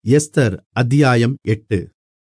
Esther அத்தியாயம் எட்டு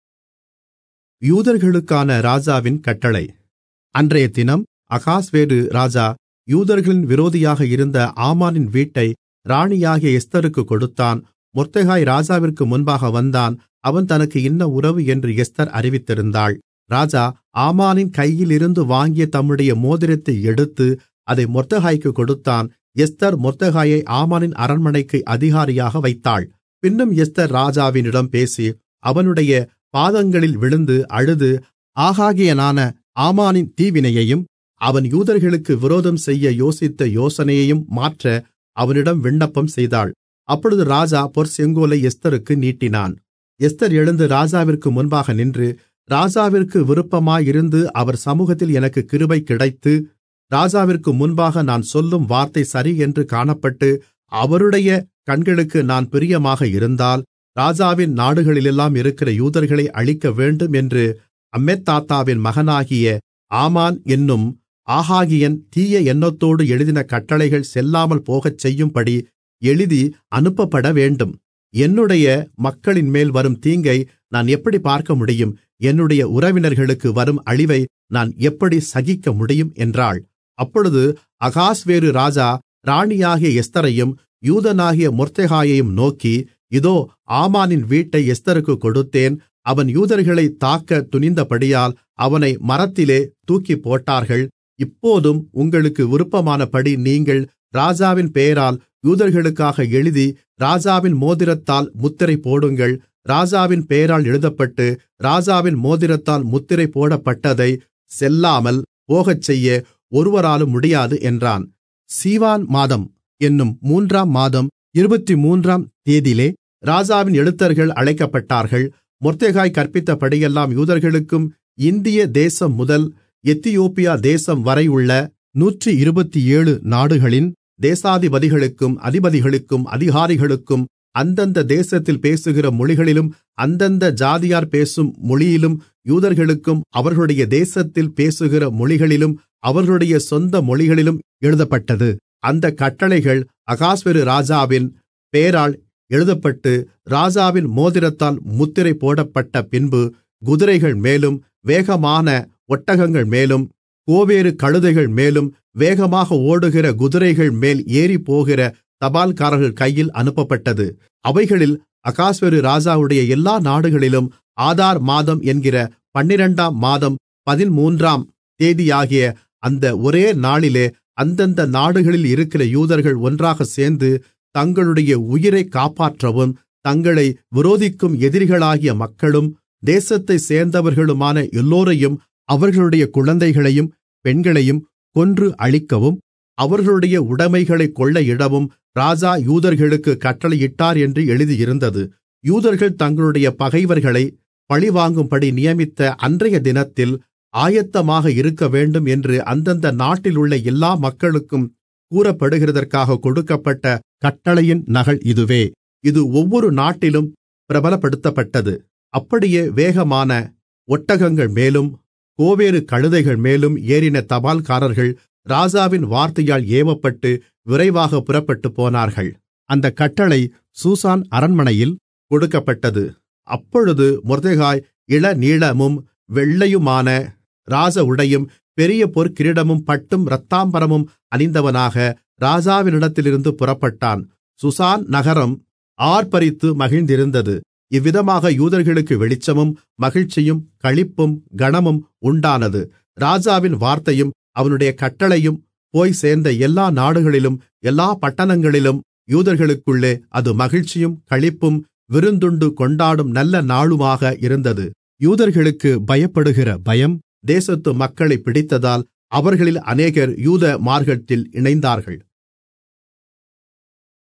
யூதர்களுக்கான ராஜாவின் கட்டளை அன்றைய தினம் அகாஸ்வேரு ராஜா யூதர்களின் விரோதியாக இருந்த ஆமானின் வீட்டை ராணியாகிய எஸ்தருக்குக் கொடுத்தான் மொர்தெகாய் ராஜாவிற்கு முன்பாக வந்தான் அவன் தனக்கு இன்ன உறவு என்று எஸ்தர் அறிவித்திருந்தாள் ராஜா ஆமானின் கையிலிருந்து வாங்கிய தம்முடைய மோதிரத்தை எடுத்து அதை மொர்தெகாய்க்குக் கொடுத்தான் எஸ்தர் மொர்தெகாயை ஆமானின் அரண்மனைக்கு அதிகாரியாக வைத்தாள் பின்னும் எஸ்தர் ராஜாவினிடம் பேசி அவனுடைய பாதங்களில் விழுந்து அழுது ஆகாகியனான ஆமானின் தீவினையையும் அவன் யூதர்களுக்கு விரோதம் செய்ய யோசித்த யோசனையையும் மாற்ற அவனிடம் விண்ணப்பம் செய்தாள் அப்பொழுது ராஜா பொற்செங்கோலை எஸ்தருக்கு நீட்டினான் எஸ்தர் எழுந்து ராஜாவிற்கு முன்பாக நின்று ராஜாவிற்கு விருப்பமாயிருந்து அவர் சமூகத்தில் எனக்கு கிருபை கிடைத்து ராஜாவிற்கு முன்பாக நான் சொல்லும் வார்த்தை சரி என்று காணப்பட்டு அவருடைய கண்களுக்கு நான் பிரியமாக இருந்தால் ராஜாவின் நாடுகளிலெல்லாம் இருக்கிற யூதர்களை அழிக்க வேண்டும் என்று அம்மெத்தாத்தாவின் மகனாகிய ஆமான் என்னும் ஆகாகியன் தீய எண்ணத்தோடு எழுதின கட்டளைகள் செல்லாமல் போகச் செய்யும்படி எழுதி அனுப்பப்பட வேண்டும் என்னுடைய மக்களின்மேல் வரும் தீங்கை நான் எப்படி பார்க்க முடியும் என்னுடைய உறவினர்களுக்கு வரும் அழிவை நான் எப்படி சகிக்க முடியும் என்றாள் அப்பொழுது அகாஸ்வேரு ராஜா ராணியாகிய எஸ்தரையும் யூதனாகிய மொர்தெகாயையும் நோக்கி இதோ ஆமானின் வீட்டை எஸ்தருக்கு கொடுத்தேன் அவன் யூதர்களை தாக்க துணிந்தபடியால் அவனை மரத்திலே தூக்கிப் போட்டார்கள் இப்போதும் உங்களுக்கு விருப்பமானபடி நீங்கள் ராஜாவின் பெயரால் யூதர்களுக்காக எழுதி ராஜாவின் மோதிரத்தால் முத்திரை போடுங்கள் ராஜாவின் பெயரால் எழுதப்பட்டு ராஜாவின் மோதிரத்தால் முத்திரை போடப்பட்டதை செல்லாமல் போகச்செய்ய ஒருவராலும் முடியாது என்றான் சீவான் மாதம் என்னும் மூன்றாம் மாதம் இருபத்தி மூன்றாம் தேதிலே ராஜாவின் எழுத்தர்கள் அழைக்கப்பட்டார்கள் மொர்தெகாய் கற்பித்தபடியெல்லாம் யூதர்களுக்கும் இந்திய தேசம் முதல் எத்தியோப்பியா தேசம் வரையுள்ள நூற்றி இருபத்தி ஏழு நாடுகளின் தேசாதிபதிகளுக்கும் அதிபதிகளுக்கும் அதிகாரிகளுக்கும் அந்தந்த தேசத்தில் பேசுகிற மொழிகளிலும் அந்தந்த ஜாதியார் பேசும் மொழியிலும் யூதர்களுக்கும் அவர்களுடைய தேசத்தில் பேசுகிற மொழிகளிலும் அவர்களுடைய சொந்த மொழிகளிலும் எழுதப்பட்டது அந்த கட்டளைகள் அகாஸ்வரு ராஜாவின் பெயரால் எழுதப்பட்டு ராஜாவின் மோதிரத்தால் முத்திரை போடப்பட்ட பின்பு குதிரைகள் மேலும் வேகமான ஒட்டகங்கள் மேலும் கோவேறு கழுதைகள் மேலும் வேகமாக ஓடுகிற குதிரைகள் மேல் ஏறிப்போகிற தபால்காரர்கள் கையில் அனுப்பப்பட்டது அவைகளில் அகாஸ்வரு ராஜாவுடைய எல்லா நாடுகளிலும் ஆதார் மாதம் என்கிற பன்னிரண்டாம் மாதம் பதிமூன்றாம் தேதியாகிய அந்த ஒரே நாளிலே அந்தந்த நாடுகளில் இருக்கிற யூதர்கள் ஒன்றாக சேர்ந்து தங்களுடைய உயிரை காப்பாற்றவும் தங்களை விரோதிக்கும் எதிரிகளாகிய மக்களும் தேசத்தைச் சேர்ந்தவர்களுமான எல்லோரையும் அவர்களுடைய குழந்தைகளையும் பெண்களையும் கொன்று அழிக்கவும் அவர்களுடைய உடைமைகளை கொள்ளையிடவும் ராஜா யூதர்களுக்கு கட்டளையிட்டார் என்று எழுதியிருந்தது யூதர்கள் தங்களுடைய பகைவர்களை பழிவாங்கும்படி நியமித்த அன்றைய தினத்தில் ஆயத்தமாக இருக்க வேண்டும் என்று அந்தந்த நாட்டிலுள்ள எல்லா மக்களுக்கும் கூறப்படுகிறதற்காக கொடுக்கப்பட்ட கட்டளையின் நகல் இதுவே இது ஒவ்வொரு நாட்டிலும் பிரபலப்படுத்தப்பட்டது அப்படியே வேகமான ஒட்டகங்கள் மேலும் கோவேறு கழுதைகள் மேலும் ஏறின தபால்காரர்கள் ராஜாவின் வார்த்தையால் ஏவப்பட்டு விரைவாக புறப்பட்டு போனார்கள் அந்த கட்டளை சூசான் அரண்மனையில் கொடுக்கப்பட்டது அப்பொழுது மொர்தெகாய் இளநீளமும் வெள்ளையுமான ராஜ உடையும் பெரிய பொற்கிரீடமும் பட்டும் இரத்தாம்பரமும் அணிந்தவனாக ராஜாவினிடத்திலிருந்து புறப்பட்டான் சுசான் நகரம் ஆர்ப்பரித்து மகிழ்ந்திருந்தது இவ்விதமாக யூதர்களுக்கு வெளிச்சமும் மகிழ்ச்சியும் களிப்பும் கனமும் உண்டானது ராஜாவின் வார்த்தையும் அவனுடைய கட்டளையும் போய் சேர்ந்த எல்லா நாடுகளிலும் எல்லா பட்டணங்களிலும் யூதர்களுக்குள்ளே அது மகிழ்ச்சியும் களிப்பும் விருந்துண்டு கொண்டாடும் நல்ல நாளுமாக இருந்தது யூதர்களுக்கு பயப்படுகிற பயம் தேசத்து மக்களை பிடித்ததால் அவர்களில் அநேகர் யூத மார்க்கத்தில் இணைந்தார்கள்